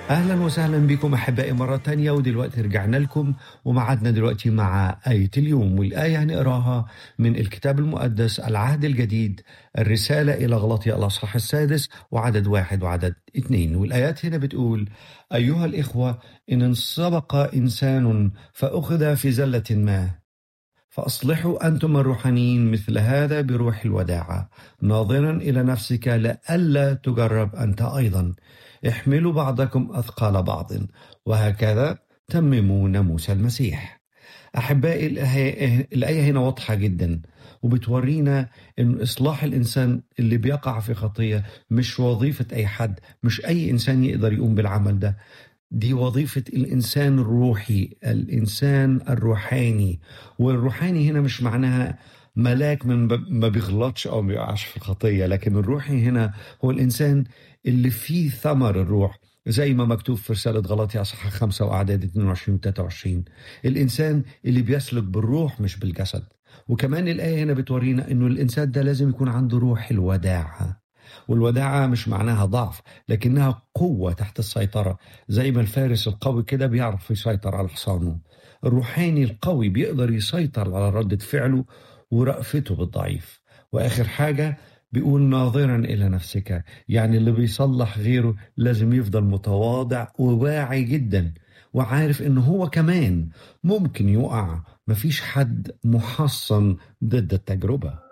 أهلا وسهلا بكم أحبائي مرة تانية ودلوقتي رجعنا لكم ومعدنا دلوقتي مع آية اليوم والآية هنقراها من الكتاب المقدس العهد الجديد الرسالة إلى غلطية الأصحاح السادس وعدد واحد وعدد اثنين والآيات هنا بتقول أيها الإخوة إن انسبق إنسان فأخذ في زلة ما فأصلحوا أنتم الروحانيين مثل هذا بروح الوداعة ناظرا إلى نفسك لئلا تجرب أنت أيضا احملوا بعضكم أثقال بعض وهكذا تمموا ناموس المسيح أحبائي الآية هنا واضحة جدا وبتورينا أن إصلاح الإنسان اللي بيقع في خطية مش وظيفة أي حد مش أي إنسان يقدر يقوم بالعمل ده دي وظيفة الإنسان الروحي الإنسان الروحاني والروحاني هنا مش معناها ملاك من ما بيغلطش أو ما بيقعش في الخطية لكن الروحي هنا هو الإنسان اللي فيه ثمر الروح زي ما مكتوب في رسالة غلطي أصحاح 5 وأعداد 22 و 23 الإنسان اللي بيسلك بالروح مش بالجسد وكمان الآية هنا بتورينا إنه الإنسان ده لازم يكون عنده روح الوداعة والوداعة مش معناها ضعف لكنها قوة تحت السيطرة زي ما الفارس القوي كده بيعرف يسيطر على حصانه الروحاني القوي بيقدر يسيطر على ردة فعله ورأفته بالضعيف وآخر حاجة بيقول ناظرا إلى نفسك يعني اللي بيصلح غيره لازم يفضل متواضع وواعي جدا وعارف إن هو كمان ممكن يقع مفيش حد محصن ضد التجربة